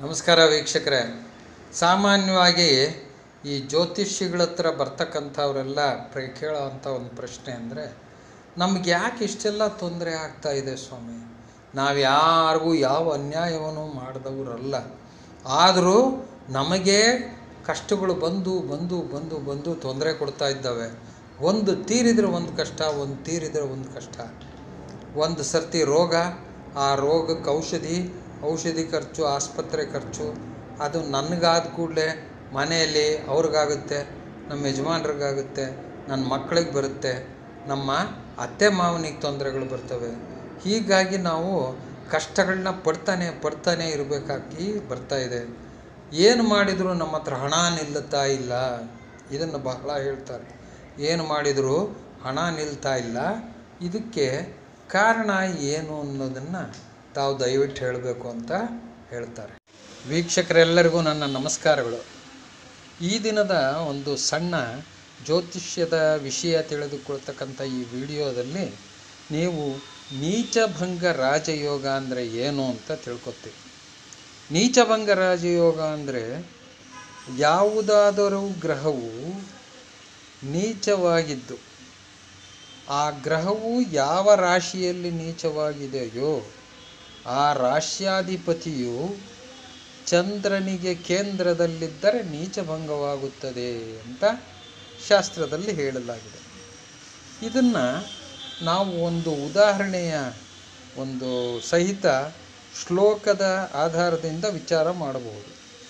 ನಮಸ್ಕಾರ ವೀಕ್ಷಕರೇ ಸಾಮಾನ್ಯವಾಗಿ ಈ ಜ್ಯೋತಿಷಿಗಳ ಹತ್ರ ಬರ್ತಕ್ಕಂಥವರೆಲ್ಲ ಪ್ರ ಕೇಳೋವಂಥ ಒಂದು ಪ್ರಶ್ನೆ ಅಂದರೆ ನಮ್ಗೆ ಯಾಕೆ ಇಷ್ಟೆಲ್ಲ ತೊಂದರೆ ಆಗ್ತಾ ಇದೆ ಸ್ವಾಮಿ ನಾವು ಯಾರಿಗೂ ಯಾವ ಅನ್ಯಾಯವನ್ನು ಮಾಡಿದವರಲ್ಲ ಆದರೂ ನಮಗೆ ಕಷ್ಟಗಳು ಬಂದು ಬಂದು ಬಂದು ಬಂದು ತೊಂದರೆ ಕೊಡ್ತಾ ಇದ್ದಾವೆ ಒಂದು ತೀರಿದರೆ ಒಂದು ಕಷ್ಟ ಒಂದು ತೀರಿದರೆ ಒಂದು ಕಷ್ಟ ಒಂದು ಸರ್ತಿ ರೋಗ ಆ ರೋಗಕ್ಕೆ ಔಷಧಿ ಔಷಧಿ ಖರ್ಚು ಆಸ್ಪತ್ರೆ ಖರ್ಚು ಅದು ನನಗಾದ ಕೂಡಲೇ ಮನೆಯಲ್ಲಿ ಅವ್ರಿಗಾಗುತ್ತೆ ನಮ್ಮ ಯಜಮಾನ್ರಿಗಾಗುತ್ತೆ ನನ್ನ ಮಕ್ಕಳಿಗೆ ಬರುತ್ತೆ ನಮ್ಮ ಅತ್ತೆ ಮಾವನಿಗೆ ತೊಂದರೆಗಳು ಬರ್ತವೆ ಹೀಗಾಗಿ ನಾವು ಕಷ್ಟಗಳನ್ನ ಪಡ್ತಾನೆ ಪಡ್ತಾನೆ ಇರಬೇಕಾಗಿ ಬರ್ತಾ ಇದೆ ಏನು ಮಾಡಿದರೂ ನಮ್ಮ ಹತ್ರ ಹಣ ನಿಲ್ಲುತ್ತಾ ಇಲ್ಲ ಇದನ್ನು ಬಹಳ ಹೇಳ್ತಾರೆ ಏನು ಮಾಡಿದರೂ ಹಣ ನಿಲ್ತಾ ಇಲ್ಲ ಇದಕ್ಕೆ ಕಾರಣ ಏನು ಅನ್ನೋದನ್ನು ತಾವು ದಯವಿಟ್ಟು ಹೇಳಬೇಕು ಅಂತ ಹೇಳ್ತಾರೆ ವೀಕ್ಷಕರೆಲ್ಲರಿಗೂ ನನ್ನ ನಮಸ್ಕಾರಗಳು ಈ ದಿನದ ಒಂದು ಸಣ್ಣ ಜ್ಯೋತಿಷ್ಯದ ವಿಷಯ ತಿಳಿದುಕೊಳ್ತಕ್ಕಂಥ ಈ ವಿಡಿಯೋದಲ್ಲಿ ನೀವು ನೀಚಭಂಗ ರಾಜಯೋಗ ಅಂದರೆ ಏನು ಅಂತ ತಿಳ್ಕೊತೀವಿ ನೀಚಭಂಗ ರಾಜಯೋಗ ಅಂದರೆ ಯಾವುದಾದರೂ ಗ್ರಹವು ನೀಚವಾಗಿದ್ದು ಆ ಗ್ರಹವು ಯಾವ ರಾಶಿಯಲ್ಲಿ ನೀಚವಾಗಿದೆಯೋ ಆ ರಾಶ್ಯಾಧಿಪತಿಯು ಚಂದ್ರನಿಗೆ ಕೇಂದ್ರದಲ್ಲಿದ್ದರೆ ನೀಚಭಂಗವಾಗುತ್ತದೆ ಅಂತ ಶಾಸ್ತ್ರದಲ್ಲಿ ಹೇಳಲಾಗಿದೆ ಇದನ್ನು ನಾವು ಒಂದು ಉದಾಹರಣೆಯ ಒಂದು ಸಹಿತ ಶ್ಲೋಕದ ಆಧಾರದಿಂದ ವಿಚಾರ ಮಾಡಬಹುದು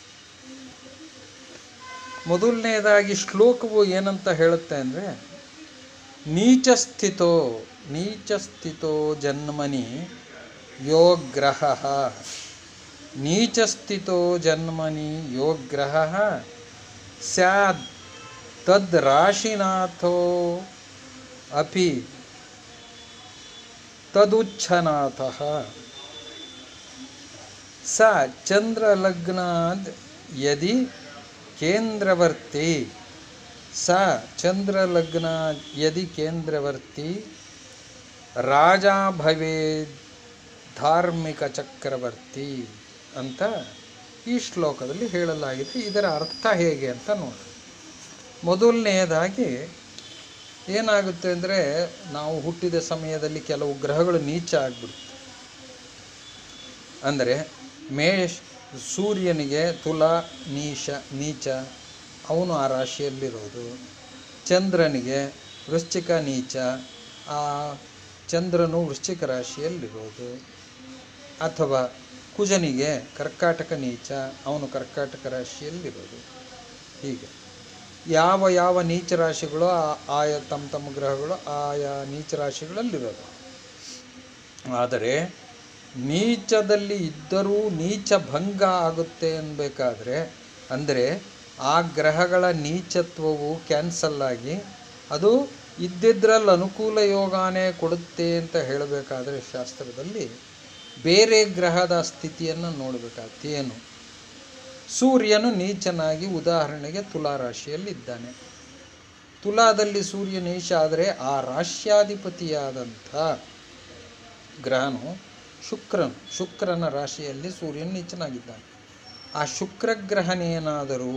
ಮೊದಲನೇದಾಗಿ ಶ್ಲೋಕವು ಏನಂತ ಹೇಳುತ್ತೆ ಅಂದರೆ ನೀಚಸ್ಥಿತೋ ನೀಚಸ್ಥಿತೋ ಜನ್ಮನಿ ಯೋಗ್ರಹ ನೀಚಸ್ಥಿತೋ ಜನ್ಮನಿ ಯೋಗ್ರಹ ಸ್ಯಾದ್ ತದ್ ರಾಶಿನಾಥೋ ಅಪಿ ತದುಚ್ಛನಾಥಃ ಸ ಚಂದ್ರಲಗ್ನಾದ್ ಯದಿ ಕೇಂದ್ರವರ್ತಿ ಸ ಚಂದ್ರಲಗ್ನ ಯದಿ ಕೇಂದ್ರವರ್ತಿ ರಾಜ ಭವೇದ್ ಧಾರ್ಮಿಕ ಚಕ್ರವರ್ತಿ ಅಂತ ಈ ಶ್ಲೋಕದಲ್ಲಿ ಹೇಳಲಾಗಿದೆ ಇದರ ಅರ್ಥ ಹೇಗೆ ಅಂತ ನೋಡಿ ಮೊದಲನೆಯದಾಗಿ ಏನಾಗುತ್ತೆ ಅಂದರೆ ನಾವು ಹುಟ್ಟಿದ ಸಮಯದಲ್ಲಿ ಕೆಲವು ಗ್ರಹಗಳು ನೀಚ ಆಗಿಬಿಡುತ್ತೆ ಅಂದರೆ ಮೇಷ್ ಸೂರ್ಯನಿಗೆ ತುಲಾ ನೀಶ ನೀಚ ಅವನು ಆ ರಾಶಿಯಲ್ಲಿರೋದು ಚಂದ್ರನಿಗೆ ವೃಶ್ಚಿಕ ನೀಚ ಆ ಚಂದ್ರನು ವೃಶ್ಚಿಕ ರಾಶಿಯಲ್ಲಿರೋದು ಅಥವಾ ಕುಜನಿಗೆ ಕರ್ಕಾಟಕ ನೀಚ ಅವನು ಕರ್ಕಾಟಕ ರಾಶಿಯಲ್ಲಿರೋದು ಹೀಗೆ ಯಾವ ಯಾವ ನೀಚ ರಾಶಿಗಳು ಆ- ಆಯಾ ತಮ್ಮ ತಮ್ಮ ಗ್ರಹಗಳು ಆಯಾ ನೀಚ ರಾಶಿಗಳಲ್ಲಿರೋದು ಆದರೆ ನೀಚದಲ್ಲಿ ಇದ್ದರೂ ನೀಚ ಭಂಗ ಆಗುತ್ತೆ ಅನ್ಬೇಕಾದ್ರೆ ಅಂದರೆ ಆ ಗ್ರಹಗಳ ನೀಚತ್ವವು ಕ್ಯಾನ್ಸಲ್ ಆಗಿ ಅದು ಇದ್ದಿದ್ರಲ್ಲಿ ಅನುಕೂಲ ಯೋಗಾನೇ ಕೊಡುತ್ತೆ ಅಂತ ಹೇಳಬೇಕಾದ್ರೆ ಶಾಸ್ತ್ರದಲ್ಲಿ ಬೇರೆ ಗ್ರಹದ ಸ್ಥಿತಿಯನ್ನು ನೋಡಬೇಕಾಗ್ತದೆ ಏನು ಸೂರ್ಯನು ನೀಚನಾಗಿ ಉದಾಹರಣೆಗೆ ತುಲಾ ರಾಶಿಯಲ್ಲಿದ್ದಾನೆ ತುಲಾದಲ್ಲಿ ಸೂರ್ಯ ನೀಚ ಆದರೆ ಆ ರಾಶ್ಯಾಧಿಪತಿಯಾದಂಥ ಗ್ರಹನು ಶುಕ್ರನು ಶುಕ್ರನ ರಾಶಿಯಲ್ಲಿ ಸೂರ್ಯನು ನೀಚನಾಗಿದ್ದಾನೆ ಆ ಶುಕ್ರ ಗ್ರಹನೇನಾದರೂ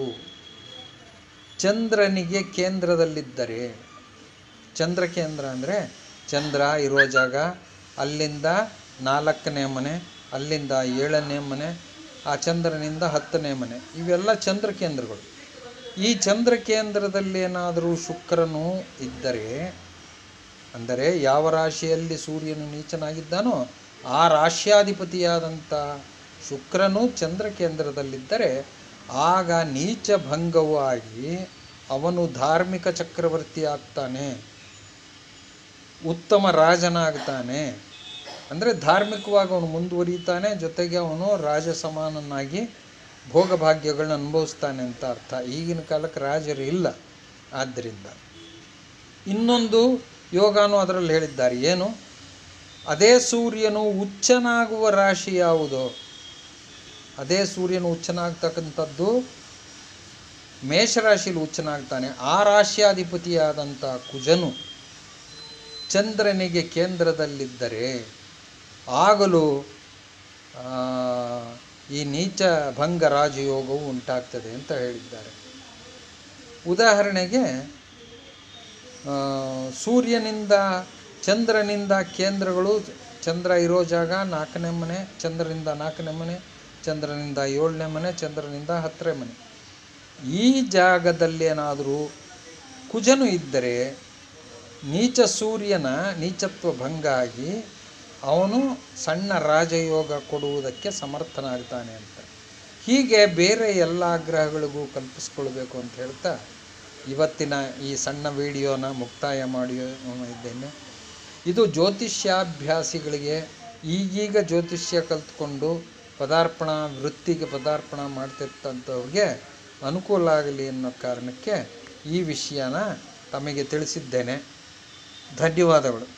ಚಂದ್ರನಿಗೆ ಕೇಂದ್ರದಲ್ಲಿದ್ದರೆ ಚಂದ್ರ ಕೇಂದ್ರ ಅಂದರೆ ಚಂದ್ರ ಇರೋ ಜಾಗ ಅಲ್ಲಿಂದ ನಾಲ್ಕನೇ ಮನೆ ಅಲ್ಲಿಂದ ಏಳನೇ ಮನೆ ಆ ಚಂದ್ರನಿಂದ ಹತ್ತನೇ ಮನೆ ಇವೆಲ್ಲ ಚಂದ್ರ ಕೇಂದ್ರಗಳು ಈ ಚಂದ್ರ ಕೇಂದ್ರದಲ್ಲಿ ಏನಾದರೂ ಶುಕ್ರನು ಇದ್ದರೆ ಅಂದರೆ ಯಾವ ರಾಶಿಯಲ್ಲಿ ಸೂರ್ಯನು ನೀಚನಾಗಿದ್ದಾನೋ ಆ ರಾಶ್ಯಾಧಿಪತಿಯಾದಂಥ ಶುಕ್ರನು ಚಂದ್ರ ಕೇಂದ್ರದಲ್ಲಿದ್ದರೆ ಆಗ ನೀಚ ಭಂಗವು ಆಗಿ ಅವನು ಧಾರ್ಮಿಕ ಚಕ್ರವರ್ತಿ ಆಗ್ತಾನೆ ಉತ್ತಮ ರಾಜನಾಗ್ತಾನೆ ಅಂದರೆ ಧಾರ್ಮಿಕವಾಗಿ ಅವನು ಮುಂದುವರಿತಾನೆ ಜೊತೆಗೆ ಅವನು ರಾಜ ಸಮಾನನಾಗಿ ಭೋಗಭಾಗ್ಯಗಳನ್ನ ಅನುಭವಿಸ್ತಾನೆ ಅಂತ ಅರ್ಥ ಈಗಿನ ಕಾಲಕ್ಕೆ ರಾಜರು ಇಲ್ಲ ಆದ್ದರಿಂದ ಇನ್ನೊಂದು ಯೋಗಾನು ಅದರಲ್ಲಿ ಹೇಳಿದ್ದಾರೆ ಏನು ಅದೇ ಸೂರ್ಯನು ಉಚ್ಚನಾಗುವ ರಾಶಿ ಯಾವುದು ಅದೇ ಸೂರ್ಯನು ಉಚ್ಚನಾಗ್ತಕ್ಕಂಥದ್ದು ಮೇಷರಾಶಿಯಲ್ಲಿ ಉಚ್ಚನಾಗ್ತಾನೆ ಆ ರಾಶಿಯಾಧಿಪತಿಯಾದಂಥ ಕುಜನು ಚಂದ್ರನಿಗೆ ಕೇಂದ್ರದಲ್ಲಿದ್ದರೆ ಆಗಲೂ ಆ, ಈ ನೀಚ ಭಂಗ ರಾಜಯೋಗವು ಉಂಟಾಗ್ತದೆ ಅಂತ ಹೇಳಿದ್ದಾರೆ ಉದಾಹರಣೆಗೆ ಆ, ಸೂರ್ಯನಿಂದ ಚಂದ್ರನಿಂದ ಕೇಂದ್ರಗಳು ಚಂದ್ರ ಇರೋ ಜಾಗ ನಾಲ್ಕನೇ ಮನೆ ಚಂದ್ರನಿಂದ ನಾಲ್ಕನೇ ಮನೆ ಚಂದ್ರನಿಂದ ಏಳನೇ ಮನೆ ಚಂದ್ರನಿಂದ ಹತ್ತನೇ ಮನೆ ಈ ಜಾಗದಲ್ಲಿ ಏನಾದರೂ ಕುಜನು ಇದ್ದರೆ ನೀಚ ಸೂರ್ಯನ ನೀಚತ್ವ ಭಂಗ ಆಗಿ ಅವನು ಸಣ್ಣ ರಾಜಯೋಗ ಕೊಡುವುದಕ್ಕೆ ಸಮರ್ಥನಾಗ್ತಾನೆ ಅಂತ ಹೀಗೆ ಬೇರೆ ಎಲ್ಲ ಗ್ರಹಗಳಿಗೂ ಕಲ್ಪಿಸ್ಕೊಳ್ಬೇಕು ಅಂತ ಹೇಳ್ತಾ ಇವತ್ತಿನ ಈ ಸಣ್ಣ ವಿಡಿಯೋನ ಮುಕ್ತಾಯ ಮಾಡಿ ಇದ್ದೇನೆ ಇದು ಜ್ಯೋತಿಷ್ಯಾಭ್ಯಾಸಿಗಳಿಗೆ ಈಗೀಗ ಜ್ಯೋತಿಷ್ಯ ಕಲ್ತ್ಕೊಂಡು ಪದಾರ್ಪಣ ವೃತ್ತಿಗೆ ಪದಾರ್ಪಣ ಮಾಡ್ತಿರ್ತಂಥವ್ರಿಗೆ ಅನುಕೂಲ ಆಗಲಿ ಅನ್ನೋ ಕಾರಣಕ್ಕೆ ಈ ವಿಷಯನ ತಮಗೆ ತಿಳಿಸಿದ್ದೇನೆ ಧನ್ಯವಾದಗಳು